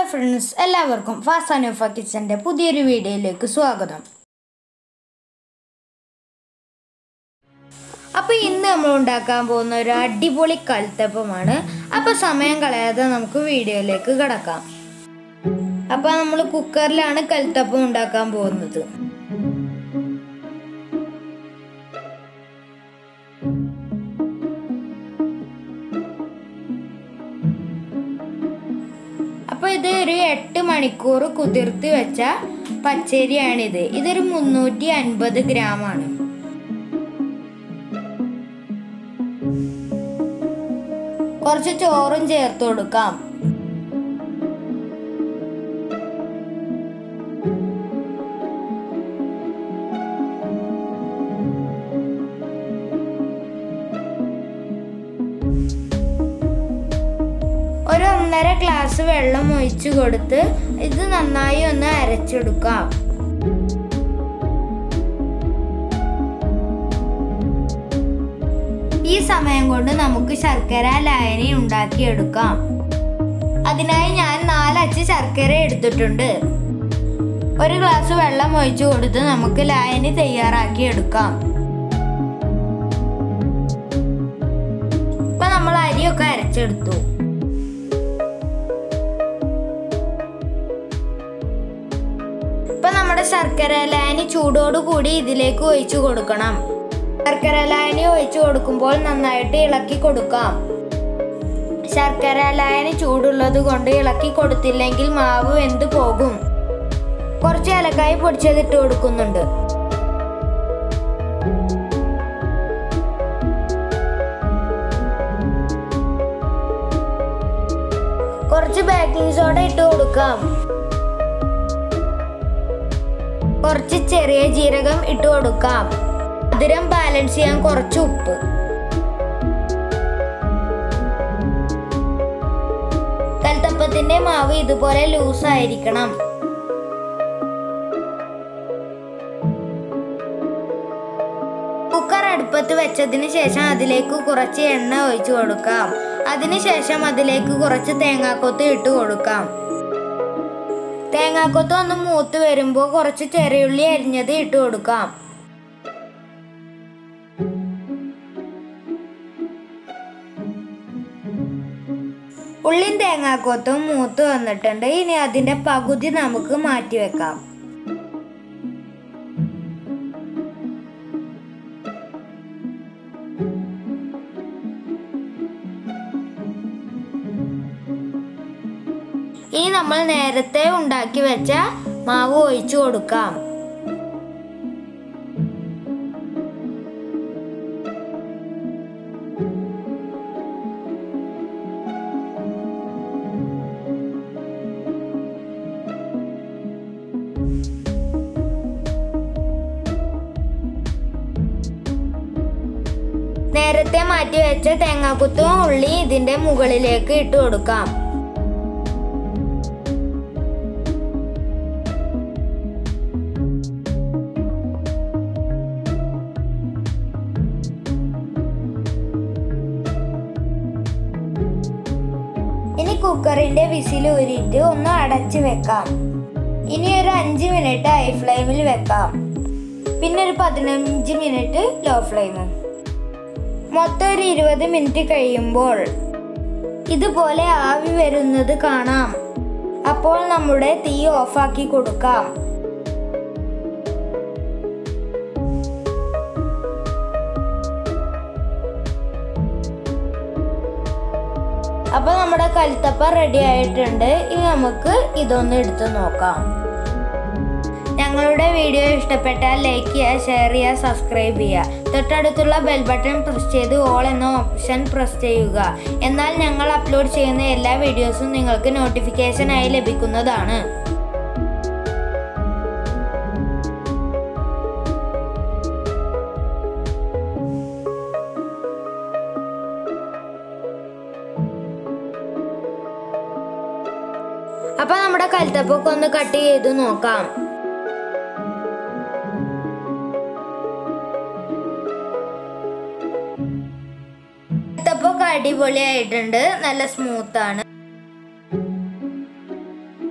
friends എല്ലാവർക്കും fast Anoofa കിച്ചൻ്റെ പുതിയൊരു വീഡിയോയിലേക്ക് സ്വാഗതം അപ്പോൾ ഇന്ന് നമ്മൾ ഉണ്ടാക്കാൻ പോകുന്ന ഒരു അടിപൊളി കൽത്തപ്പമാണ് അപ്പോൾ സമയം കളയാതെ നമുക്ക് വീഡിയോയിലേക്ക് കിടക്കാം അപ്പോൾ നമ്മൾ കുക്കറിലാണ് കൽത്തപ്പം ഉണ്ടാക്കാൻ പോകുന്നത് അപ്പോൾ ഇത് ഒരു എട്ട് മണിക്കൂർ കുതിർത്ത് വെച്ച പച്ചരിയാണിത് ഇതൊരു മുന്നൂറ്റി അൻപത് ഗ്രാം ആണ് കുറച്ച് ചോറും ചേർത്ത് കൊടുക്കാം ഒരു ഒന്നര ഗ്ലാസ് വെള്ളം ഒഴിച്ചു കൊടുത്ത് ഇത് നന്നായി ഒന്ന് അരച്ചെടുക്കാം ഈ സമയം കൊണ്ട് നമുക്ക് ശർക്കര ലായനി ഉണ്ടാക്കിയെടുക്കാം അതിനായി ഞാൻ നാലച്ച് ശർക്കര എടുത്തിട്ടുണ്ട് ഒരു ഗ്ലാസ് വെള്ളം ഒഴിച്ചു കൊടുത്ത് നമുക്ക് ലായനി തയ്യാറാക്കി എടുക്കാം ഇപ്പൊ നമ്മൾ അരിയൊക്കെ അരച്ചെടുത്തു ഇപ്പൊ നമ്മുടെ ശർക്കര ലായനി ചൂടോടുകൂടി ഇതിലേക്ക് ഒഴിച്ചു കൊടുക്കണം ശർക്കര ലായനി ഒഴിച്ചു കൊടുക്കുമ്പോൾ നന്നായിട്ട് ഇളക്കി കൊടുക്കാം ശർക്കര ലായനി ചൂടുള്ളത് കൊണ്ട് ഇളക്കി കൊടുത്തില്ലെങ്കിൽ മാവ് വെന്ത് പോകും കുറച്ച് ഏലക്കായി പൊടിച്ചതിട്ട് കൊടുക്കുന്നുണ്ട് കുറച്ച് ബേക്കിംഗ് സോഡ ഇട്ട് കൊടുക്കാം കുറച്ച് ചെറിയ ജീരകം ഇട്ട് കൊടുക്കാം മധുരം ബാലൻസ് ചെയ്യാൻ കുറച്ച് ഉപ്പ് കൽത്തപ്പത്തിന്റെ മാവ് ഇതുപോലെ ലൂസ് ആയിരിക്കണം കുക്കർ അടുപ്പത്ത് വെച്ചതിന് ശേഷം അതിലേക്ക് കുറച്ച് എണ്ണ ഒഴിച്ചു കൊടുക്കാം അതിനുശേഷം അതിലേക്ക് കുറച്ച് തേങ്ങാക്കൊത്ത് ഇട്ട് കൊടുക്കാം തേങ്ങാക്കൊത്ത് ഒന്ന് മൂത്ത് വരുമ്പോൾ കുറച്ച് ചെറിയുള്ളി അരിഞ്ഞത് ഇട്ട് കൊടുക്കാം ഉള്ളിയും തേങ്ങാക്കൊത്തും മൂത്ത് വന്നിട്ടുണ്ട് ഇനി അതിന്റെ പകുതി നമുക്ക് മാറ്റി വെക്കാം ഇനി നമ്മൾ നേരത്തെ ഉണ്ടാക്കി വെച്ച മാവ് ഒഴിച്ചു കൊടുക്കാം നേരത്തെ മാറ്റി വെച്ച തേങ്ങാക്കുത്തും ഉള്ളി ഇതിന്റെ മുകളിലേക്ക് ഇട്ട് കൊടുക്കാം ഇനി കുക്കറിന്റെ വിസിൽ ഊരിയിട്ട് ഒന്ന് അടച്ച് വെക്കാം ഇനി ഒരു അഞ്ച് മിനിറ്റ് ഹൈ ഫ്ലെയിമിൽ വെക്കാം പിന്നെ ഒരു പതിനഞ്ച് മിനിറ്റ് ലോ ഫ്ലെയിമും മൊത്തം ഒരു ഇരുപത് മിനിറ്റ് കഴിയുമ്പോൾ ഇതുപോലെ ആവി വരുന്നത് കാണാം അപ്പോൾ നമ്മുടെ തീ ഓഫാക്കി കൊടുക്കാം അപ്പോൾ നമ്മുടെ കൽത്തപ്പ റെഡി ആയിട്ടുണ്ട് ഇനി നമുക്ക് ഇതൊന്ന് എടുത്ത് നോക്കാം ഞങ്ങളുടെ വീഡിയോ ഇഷ്ടപ്പെട്ടാൽ ലൈക്ക് ചെയ്യുക ഷെയർ ചെയ്യുക സബ്സ്ക്രൈബ് ചെയ്യുക തൊട്ടടുത്തുള്ള ബെൽ ബട്ടൺ പ്രസ് ചെയ്ത് ഓൾ എന്ന ഓപ്ഷൻ പ്രസ് ചെയ്യുക എന്നാൽ ഞങ്ങൾ അപ്ലോഡ് ചെയ്യുന്ന എല്ലാ വീഡിയോസും നിങ്ങൾക്ക് നോട്ടിഫിക്കേഷനായി ലഭിക്കുന്നതാണ് അപ്പൊ നമ്മുടെ കൽത്തപ്പൊക്കെ ഒന്ന് കട്ട് ചെയ്ത് നോക്കാം കൽത്തപ്പൊക്കെ അടിപൊളിയായിട്ടുണ്ട് നല്ല സ്മൂത്ത് ആണ്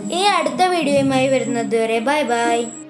ഇനി അടുത്ത വീഡിയോയുമായി വരുന്നത് വരെ ബൈ ബൈ